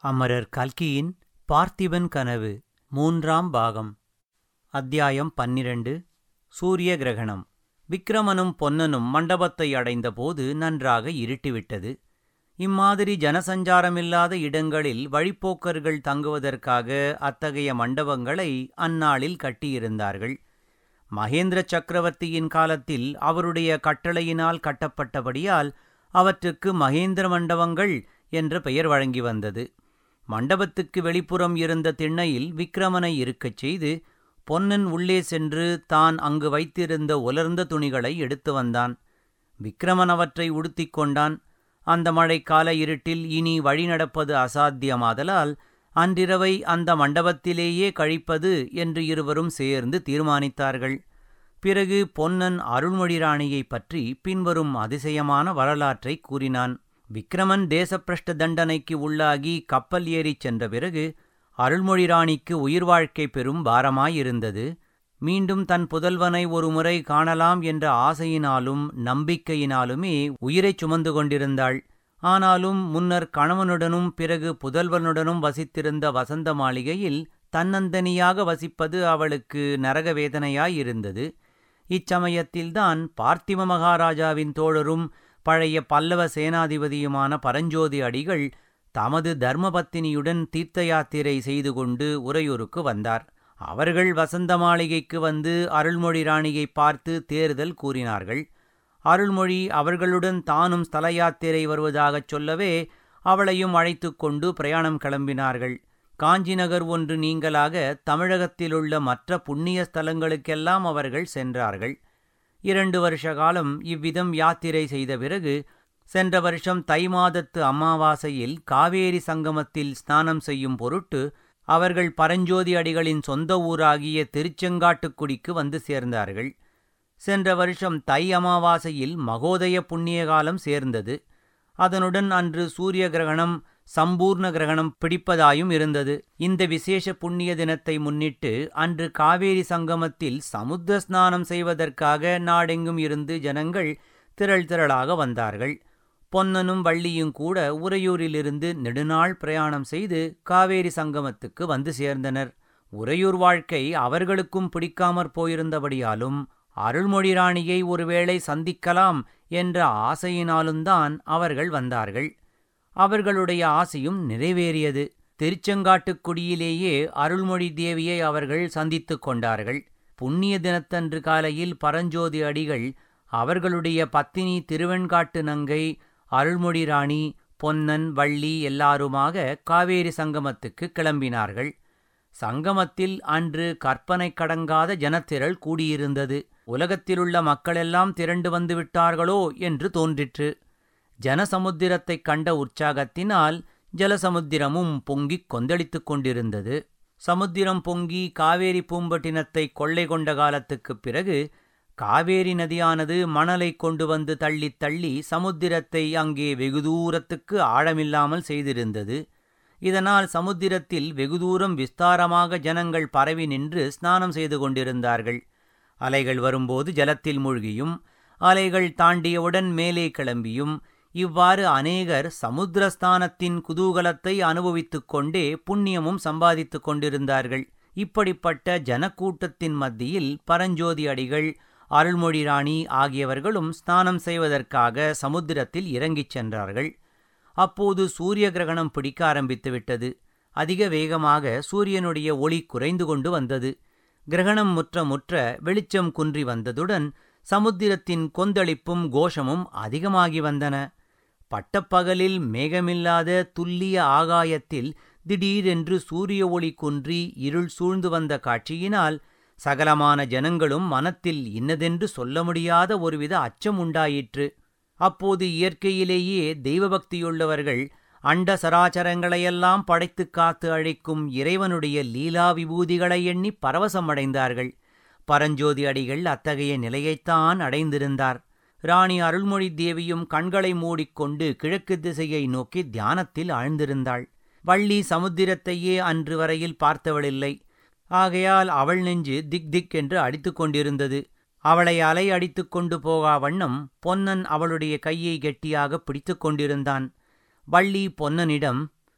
அமரர் கல்கியின் பார்த்திபன் கனவு மூன்றாம் பாகம் அத்தியாயம் பன்னிரண்டு சூரிய கிரகணம் விக்கிரமனும் பொன்னனும் மண்டபத்தை அடைந்தபோது நன்றாக இருட்டிவிட்டது இம்மாதிரி ஜனசஞ்சாரமில்லாத இடங்களில் வழிப்போக்கர்கள் தங்குவதற்காக அத்தகைய மண்டபங்களை அந்நாளில் கட்டியிருந்தார்கள் மகேந்திர சக்கரவர்த்தியின் காலத்தில் அவருடைய கட்டளையினால் கட்டப்பட்டபடியால் அவற்றுக்கு மகேந்திர மண்டபங்கள் என்ற பெயர் வழங்கி வந்தது மண்டபத்துக்கு வெளிப்புறம் இருந்த திண்ணையில் விக்கிரமனை இருக்கச் செய்து பொன்னன் உள்ளே சென்று தான் அங்கு வைத்திருந்த உலர்ந்த துணிகளை எடுத்து வந்தான் விக்கிரமன் அவற்றை உடுத்திக் கொண்டான் அந்த மழைக்கால இருட்டில் இனி வழி நடப்பது அசாத்தியமாதலால் அன்றிரவை அந்த மண்டபத்திலேயே கழிப்பது என்று இருவரும் சேர்ந்து தீர்மானித்தார்கள் பிறகு பொன்னன் அருள்மொழி ராணியைப் பற்றி பின்வரும் அதிசயமான வரலாற்றை கூறினான் விக்கிரமன் தேசப்பிரஷ்ட தண்டனைக்கு உள்ளாகி கப்பல் ஏறிச் சென்ற பிறகு அருள்மொழி ராணிக்கு உயிர் வாழ்க்கை பெரும் பாரமாயிருந்தது மீண்டும் தன் புதல்வனை ஒருமுறை காணலாம் என்ற ஆசையினாலும் நம்பிக்கையினாலுமே உயிரைச் சுமந்து கொண்டிருந்தாள் ஆனாலும் முன்னர் கணவனுடனும் பிறகு புதல்வனுடனும் வசித்திருந்த வசந்த மாளிகையில் தன்னந்தனியாக வசிப்பது அவளுக்கு நரக வேதனையாயிருந்தது இச்சமயத்தில்தான் பார்த்திம மகாராஜாவின் தோழரும் பழைய பல்லவ சேனாதிபதியுமான பரஞ்சோதி அடிகள் தமது தர்மபத்தினியுடன் தீர்த்த யாத்திரை செய்து கொண்டு உறையூருக்கு வந்தார் அவர்கள் வசந்த மாளிகைக்கு வந்து அருள்மொழி ராணியை பார்த்து தேர்தல் கூறினார்கள் அருள்மொழி அவர்களுடன் தானும் ஸ்தல யாத்திரை வருவதாகச் சொல்லவே அவளையும் அழைத்து கொண்டு பிரயாணம் கிளம்பினார்கள் காஞ்சி நகர் ஒன்று நீங்களாக தமிழகத்திலுள்ள மற்ற புண்ணிய ஸ்தலங்களுக்கெல்லாம் அவர்கள் சென்றார்கள் இரண்டு வருஷ காலம் இவ்விதம் யாத்திரை செய்த பிறகு சென்ற வருஷம் தை மாதத்து அமாவாசையில் காவேரி சங்கமத்தில் ஸ்நானம் செய்யும் பொருட்டு அவர்கள் பரஞ்சோதி அடிகளின் சொந்த ஊராகிய திருச்செங்காட்டுக்குடிக்கு வந்து சேர்ந்தார்கள் சென்ற வருஷம் தை அமாவாசையில் மகோதய புண்ணிய காலம் சேர்ந்தது அதனுடன் அன்று சூரிய கிரகணம் சம்பூர்ண கிரகணம் பிடிப்பதாயும் இருந்தது இந்த விசேஷ புண்ணிய தினத்தை முன்னிட்டு அன்று காவேரி சங்கமத்தில் சமுத்திர ஸ்நானம் செய்வதற்காக நாடெங்கும் இருந்து ஜனங்கள் திரள் திரளாக வந்தார்கள் பொன்னனும் வள்ளியும் கூட உறையூரிலிருந்து நெடுநாள் பிரயாணம் செய்து காவேரி சங்கமத்துக்கு வந்து சேர்ந்தனர் உறையூர் வாழ்க்கை அவர்களுக்கும் பிடிக்காமற் போயிருந்தபடியாலும் அருள்மொழி ராணியை ஒருவேளை சந்திக்கலாம் என்ற ஆசையினாலும்தான் அவர்கள் வந்தார்கள் அவர்களுடைய ஆசையும் நிறைவேறியது திருச்செங்காட்டுக்குடியிலேயே அருள்மொழி தேவியை அவர்கள் சந்தித்துக் கொண்டார்கள் புண்ணிய தினத்தன்று காலையில் பரஞ்சோதி அடிகள் அவர்களுடைய பத்தினி திருவெண்காட்டு நங்கை அருள்மொழி ராணி பொன்னன் வள்ளி எல்லாருமாக காவேரி சங்கமத்துக்கு கிளம்பினார்கள் சங்கமத்தில் அன்று கற்பனை கடங்காத ஜனத்திரள் கூடியிருந்தது உலகத்திலுள்ள மக்களெல்லாம் திரண்டு வந்து விட்டார்களோ என்று தோன்றிற்று ஜனசமுத்திரத்தைக் கண்ட உற்சாகத்தினால் ஜலசமுத்திரமும் பொங்கிக் கொந்தளித்துக் கொண்டிருந்தது சமுத்திரம் பொங்கி காவேரி பூம்பட்டினத்தை கொள்ளை கொண்ட காலத்துக்குப் பிறகு காவேரி நதியானது மணலை கொண்டு வந்து தள்ளி தள்ளி சமுத்திரத்தை அங்கே வெகு தூரத்துக்கு ஆழமில்லாமல் செய்திருந்தது இதனால் சமுத்திரத்தில் வெகு தூரம் விஸ்தாரமாக ஜனங்கள் பரவி நின்று ஸ்நானம் செய்து கொண்டிருந்தார்கள் அலைகள் வரும்போது ஜலத்தில் மூழ்கியும் அலைகள் தாண்டியவுடன் மேலே கிளம்பியும் இவ்வாறு அநேகர் சமுத்திரஸ்தானத்தின் குதூகலத்தை அனுபவித்துக் கொண்டே புண்ணியமும் சம்பாதித்துக் கொண்டிருந்தார்கள் இப்படிப்பட்ட ஜனக்கூட்டத்தின் மத்தியில் பரஞ்சோதி அடிகள் அருள்மொழி ராணி ஆகியவர்களும் ஸ்நானம் செய்வதற்காக சமுத்திரத்தில் இறங்கிச் சென்றார்கள் அப்போது சூரிய கிரகணம் பிடிக்க ஆரம்பித்துவிட்டது அதிக வேகமாக சூரியனுடைய ஒளி குறைந்து கொண்டு வந்தது கிரகணம் முற்ற முற்ற வெளிச்சம் குன்றி வந்ததுடன் சமுத்திரத்தின் கொந்தளிப்பும் கோஷமும் அதிகமாகி வந்தன பட்டப்பகலில் மேகமில்லாத துல்லிய ஆகாயத்தில் திடீரென்று சூரிய ஒளி குன்றி இருள் சூழ்ந்து வந்த காட்சியினால் சகலமான ஜனங்களும் மனத்தில் இன்னதென்று சொல்ல முடியாத ஒருவித அச்சம் உண்டாயிற்று அப்போது இயற்கையிலேயே தெய்வபக்தியுள்ளவர்கள் அண்ட சராச்சரங்களையெல்லாம் படைத்துக் காத்து அழைக்கும் இறைவனுடைய லீலா விபூதிகளை எண்ணி பரவசமடைந்தார்கள் பரஞ்சோதி அடிகள் அத்தகைய நிலையைத்தான் அடைந்திருந்தார் ராணி அருள்மொழி தேவியும் கண்களை மூடிக்கொண்டு கிழக்கு திசையை நோக்கி தியானத்தில் ஆழ்ந்திருந்தாள் வள்ளி சமுத்திரத்தையே அன்று வரையில் பார்த்தவளில்லை ஆகையால் அவள் நெஞ்சு திக் திக் என்று அடித்துக் கொண்டிருந்தது அவளை அலை அடித்துக் கொண்டு போகா வண்ணம் பொன்னன் அவளுடைய கையை கெட்டியாக பிடித்துக் கொண்டிருந்தான் வள்ளி பொன்னனிடம்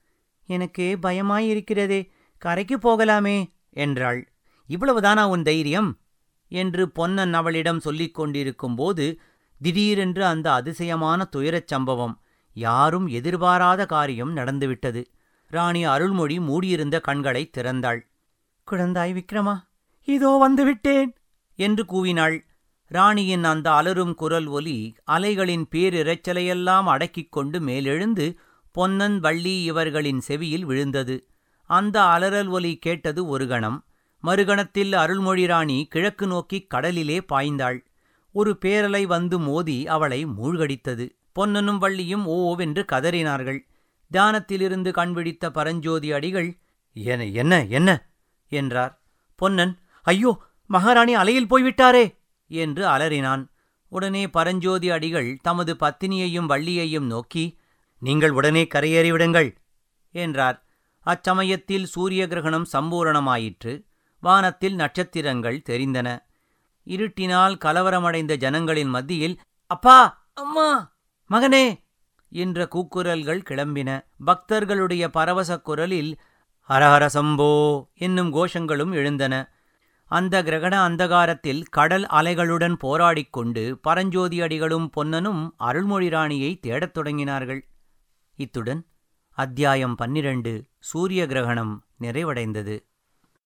எனக்கு பயமாயிருக்கிறதே கரைக்கு போகலாமே என்றாள் இவ்வளவுதானா உன் தைரியம் என்று பொன்னன் அவளிடம் சொல்லிக் கொண்டிருக்கும்போது திடீரென்று அந்த அதிசயமான துயரச் சம்பவம் யாரும் எதிர்பாராத காரியம் நடந்துவிட்டது ராணி அருள்மொழி மூடியிருந்த கண்களை திறந்தாள் குழந்தாய் விக்ரமா இதோ வந்துவிட்டேன் என்று கூவினாள் ராணியின் அந்த அலறும் குரல் ஒலி அலைகளின் பேரிரைச்சலையெல்லாம் அடக்கிக் கொண்டு மேலெழுந்து பொன்னன் வள்ளி இவர்களின் செவியில் விழுந்தது அந்த அலறல் ஒலி கேட்டது ஒரு கணம் மறுகணத்தில் அருள்மொழி ராணி கிழக்கு நோக்கிக் கடலிலே பாய்ந்தாள் ஒரு பேரலை வந்து மோதி அவளை மூழ்கடித்தது பொன்னனும் வள்ளியும் ஓவென்று கதறினார்கள் தியானத்திலிருந்து கண்விழித்த பரஞ்சோதி அடிகள் என்ன என்ன என்ன என்றார் பொன்னன் ஐயோ மகாராணி அலையில் போய்விட்டாரே என்று அலறினான் உடனே பரஞ்சோதி அடிகள் தமது பத்தினியையும் வள்ளியையும் நோக்கி நீங்கள் உடனே கரையேறிவிடுங்கள் என்றார் அச்சமயத்தில் சூரிய கிரகணம் சம்பூரணமாயிற்று வானத்தில் நட்சத்திரங்கள் தெரிந்தன இருட்டினால் கலவரமடைந்த ஜனங்களின் மத்தியில் அப்பா அம்மா மகனே என்ற கூக்குரல்கள் கிளம்பின பக்தர்களுடைய பரவசக் குரலில் ஹரஹர சம்போ என்னும் கோஷங்களும் எழுந்தன அந்த கிரகண அந்தகாரத்தில் கடல் அலைகளுடன் போராடிக் கொண்டு பரஞ்சோதி அடிகளும் பொன்னனும் அருள்மொழி ராணியை தேடத் தொடங்கினார்கள் இத்துடன் அத்தியாயம் பன்னிரண்டு சூரிய கிரகணம் நிறைவடைந்தது